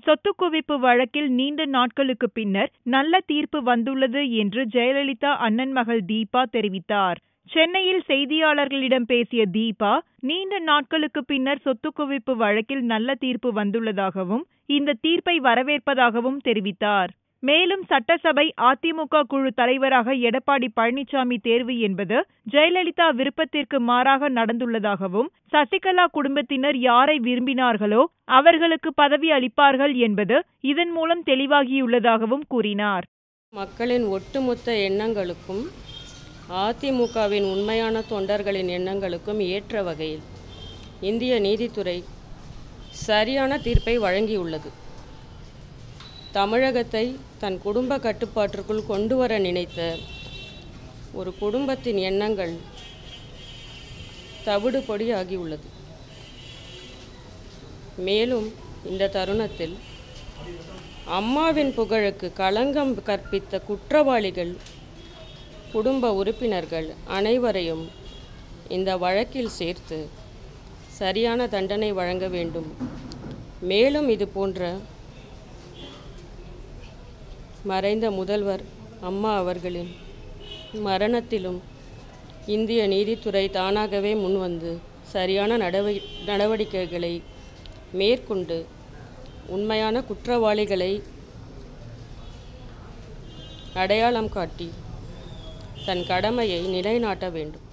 சொத்து குவிப்பு வழக்கில் நீண்ட நாட்களுக்கு பின்னர் நல்ல தீர்ப்பு வந்துள்ளது என்று ஜெயலலிதா அண்ணன் மகள் தீபா தெரிவித்தார் சென்னையில் செய்தியாளர்களிடம் பேசிய தீபா நீண்ட நாட்களுக்கு பின்னர் சொத்து குவிப்பு வழக்கில் நல்ல தீர்ப்பு வந்துள்ளதாகவும் இந்த தீர்ப்பை வரவேற்பதாகவும் தெரிவித்தார் மேலும் சட்டசபை அதிமுக குழு தலைவராக எடப்பாடி பழனிசாமி தேர்வு என்பது ஜெயலலிதா விருப்பத்திற்கு மாறாக நடந்துள்ளதாகவும் சசிகலா குடும்பத்தினர் யாரை விரும்பினார்களோ அவர்களுக்கு பதவி அளிப்பார்கள் என்பது இதன் மூலம் தெளிவாகியுள்ளதாகவும் கூறினார் மக்களின் ஒட்டுமொத்த எண்ணங்களுக்கும் அதிமுகவின் உண்மையான தொண்டர்களின் எண்ணங்களுக்கும் ஏற்ற வகையில் இந்திய நீதித்துறை சரியான தீர்ப்பை வழங்கியுள்ளது தமிழகத்தை தன் குடும்ப கட்டுப்பாட்டிற்குள் கொண்டு வர நினைத்த ஒரு குடும்பத்தின் எண்ணங்கள் தவிடுபொடி ஆகியுள்ளது மேலும் இந்த தருணத்தில் அம்மாவின் புகழுக்கு களங்கம் கற்பித்த குற்றவாளிகள் குடும்ப உறுப்பினர்கள் அனைவரையும் இந்த வழக்கில் சேர்த்து சரியான தண்டனை வழங்க வேண்டும் மேலும் இது போன்ற மறைந்த முதல்வர் அம்மா அவர்களின் மரணத்திலும் இந்திய நீதித்துறை தானாகவே முன்வந்து சரியான நடவடி நடவடிக்கைகளை மேற்கொண்டு உண்மையான குற்றவாளிகளை அடையாளம் காட்டி தன் கடமையை நிலைநாட்ட வேண்டும்